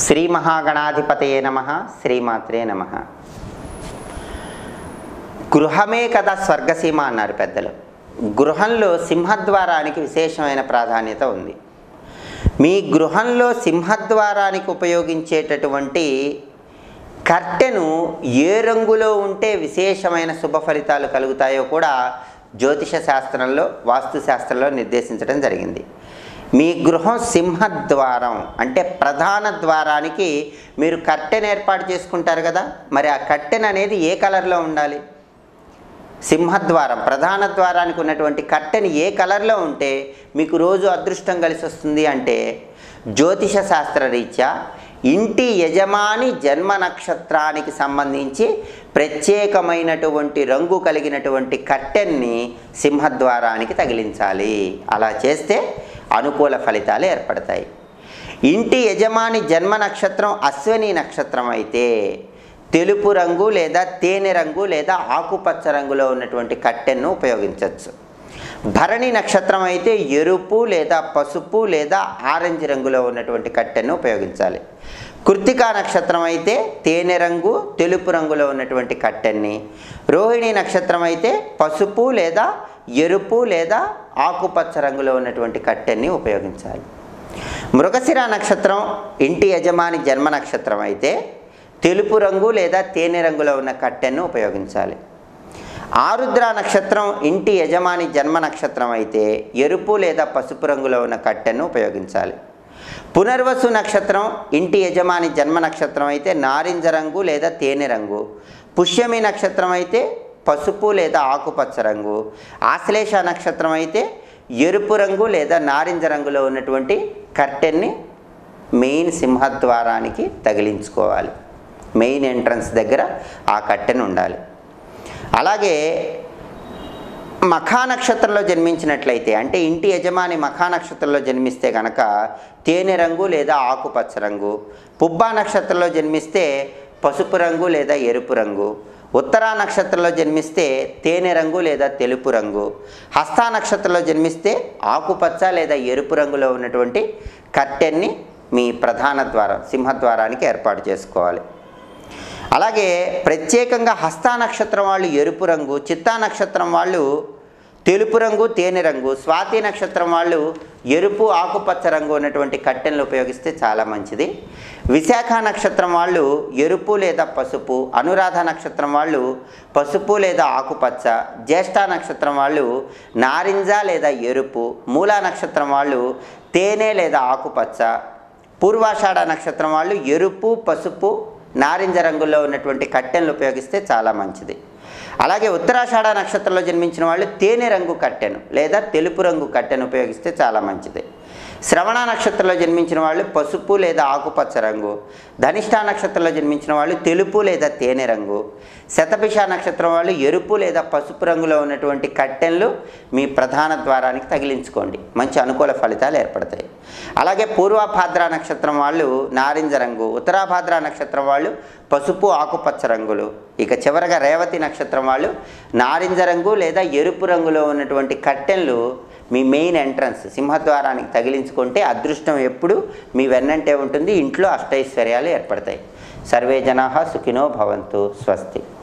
శ్రీ మహాగణాధిపతయే నమ శ్రీమాత్రే నమ గృహమే కదా స్వర్గసీమ అన్నారు పెద్దలు గృహంలో సింహద్వారానికి విశేషమైన ప్రాధాన్యత ఉంది మీ గృహంలో సింహద్వారానికి ఉపయోగించేటటువంటి కర్టెను ఏ రంగులో ఉంటే విశేషమైన శుభ ఫలితాలు కలుగుతాయో కూడా జ్యోతిష శాస్త్రంలో వాస్తు శాస్త్రంలో నిర్దేశించడం జరిగింది మీ గృహం సింహద్వారం అంటే ప్రధాన ద్వారానికి మీరు కర్టెన్ ఏర్పాటు చేసుకుంటారు కదా మరి ఆ కర్టెన్ అనేది ఏ కలర్లో ఉండాలి సింహద్వారం ప్రధాన ద్వారానికి ఉన్నటువంటి కట్టెని ఏ కలర్లో ఉంటే మీకు రోజు అదృష్టం కలిసి వస్తుంది అంటే జ్యోతిష శాస్త్ర రీత్యా ఇంటి యజమాని జన్మ నక్షత్రానికి సంబంధించి ప్రత్యేకమైనటువంటి రంగు కలిగినటువంటి కట్టెన్ని సింహద్వారానికి తగిలించాలి అలా చేస్తే అనుకూల ఫలితాలు ఏర్పడతాయి ఇంటి యజమాని జన్మ నక్షత్రం అశ్వని నక్షత్రం అయితే తెలుపు రంగు లేదా తేనె రంగు లేదా ఆకుపచ్చ రంగులో ఉన్నటువంటి కట్టెన్ను ఉపయోగించవచ్చు భరణి నక్షత్రం అయితే ఎరుపు లేదా పసుపు లేదా ఆరెంజ్ రంగులో ఉన్నటువంటి కట్టెన్ను ఉపయోగించాలి కృత్తికా నక్షత్రం అయితే తేనె రంగు తెలుపు రంగులో ఉన్నటువంటి కట్టెన్ని రోహిణి నక్షత్రం అయితే పసుపు లేదా ఎరుపు లేదా ఆకుపచ్చ రంగులో ఉన్నటువంటి కట్టెన్ని ఉపయోగించాలి మృగశిర నక్షత్రం ఇంటి యజమాని జన్మ నక్షత్రం అయితే తెలుపు రంగు లేదా తేనె రంగులో ఉన్న కట్టెను ఉపయోగించాలి ఆరుద్ర నక్షత్రం ఇంటి యజమాని జన్మ నక్షత్రం అయితే ఎరుపు లేదా పసుపు రంగులో ఉన్న కట్టెను ఉపయోగించాలి పునర్వసు నక్షత్రం ఇంటి యజమాని జన్మ నక్షత్రం అయితే నారింజ రంగు లేదా తేనె రంగు పుష్యమి నక్షత్రం అయితే పసుపు లేదా ఆకుపచ్చ రంగు ఆశ్లేష నక్షత్రం అయితే ఎరుపు రంగు లేదా నారింజ రంగులో ఉన్నటువంటి కర్టెన్ని మెయిన్ సింహద్వారానికి తగిలించుకోవాలి మెయిన్ ఎంట్రన్స్ దగ్గర ఆ కట్టెను ఉండాలి అలాగే మఖా నక్షత్రంలో జన్మించినట్లయితే అంటే ఇంటి యజమాని మఖా నక్షత్రంలో జన్మిస్తే కనుక తేనె రంగు లేదా ఆకుపచ్చ రంగు పుబ్బా నక్షత్రంలో జన్మిస్తే పసుపు రంగు లేదా ఎరుపు రంగు ఉత్తరా నక్షత్రంలో జన్మిస్తే తేనె రంగు లేదా తెలుపు రంగు హస్తా నక్షత్రంలో జన్మిస్తే ఆకుపచ్చ లేదా ఎరుపు రంగులో ఉన్నటువంటి కట్టెన్ని మీ ప్రధాన ద్వారం సింహద్వారానికి ఏర్పాటు చేసుకోవాలి అలాగే ప్రత్యేకంగా హస్తా నక్షత్రం వాళ్ళు ఎరుపు రంగు చిత్తా నక్షత్రం వాళ్ళు తెలుపు రంగు తేనె రంగు స్వాతి నక్షత్రం వాళ్ళు ఎరుపు ఆకుపచ్చ రంగు ఉన్నటువంటి కట్టెలను ఉపయోగిస్తే చాలా మంచిది విశాఖ నక్షత్రం వాళ్ళు ఎరుపు లేదా పసుపు అనురాధ నక్షత్రం వాళ్ళు పసుపు లేదా ఆకుపచ్చ జ్యేష్ఠ నక్షత్రం వాళ్ళు నారింజ లేదా ఎరుపు మూలా నక్షత్రం వాళ్ళు తేనె లేదా ఆకుపచ్చ పూర్వాషాఢ నక్షత్రం వాళ్ళు ఎరుపు పసుపు నారింజ రంగులో ఉన్నటువంటి కట్టెలను ఉపయోగిస్తే చాలా మంచిది అలాగే ఉత్తరాషాఢ నక్షత్రంలో జన్మించిన వాళ్ళు తేనె రంగు కట్టెను లేదా తెలుపు రంగు కట్టెను ఉపయోగిస్తే చాలా మంచిది శ్రవణ నక్షత్రంలో జన్మించిన వాళ్ళు పసుపు లేదా ఆకుపచ్చ రంగు ధనిష్ఠా నక్షత్రంలో జన్మించిన వాళ్ళు తెలుపు లేదా తేనె రంగు శతభిష నక్షత్రం వాళ్ళు ఎరుపు లేదా పసుపు రంగులో ఉన్నటువంటి కట్టెన్లు మీ ప్రధాన ద్వారానికి తగిలించుకోండి మంచి అనుకూల ఫలితాలు ఏర్పడతాయి అలాగే పూర్వభాద్ర నక్షత్రం వాళ్ళు నారింజ రంగు ఉత్తరాభాద్ర నక్షత్రం వాళ్ళు పసుపు ఆకుపచ్చ రంగులు ఇక చివరగా రేవతి నక్షత్రం వాళ్ళు నారింజ రంగు లేదా ఎరుపు రంగులో ఉన్నటువంటి కట్టెన్లు మీ మెయిన్ ఎంట్రన్స్ సింహద్వారానికి తగిలించుకుంటే అదృష్టం ఎప్పుడు మీ వెన్నంటే ఉంటుంది ఇంట్లో అష్టైశ్వర్యాలు ఏర్పడతాయి సర్వే జనా సుఖినో భవంతు స్వస్తి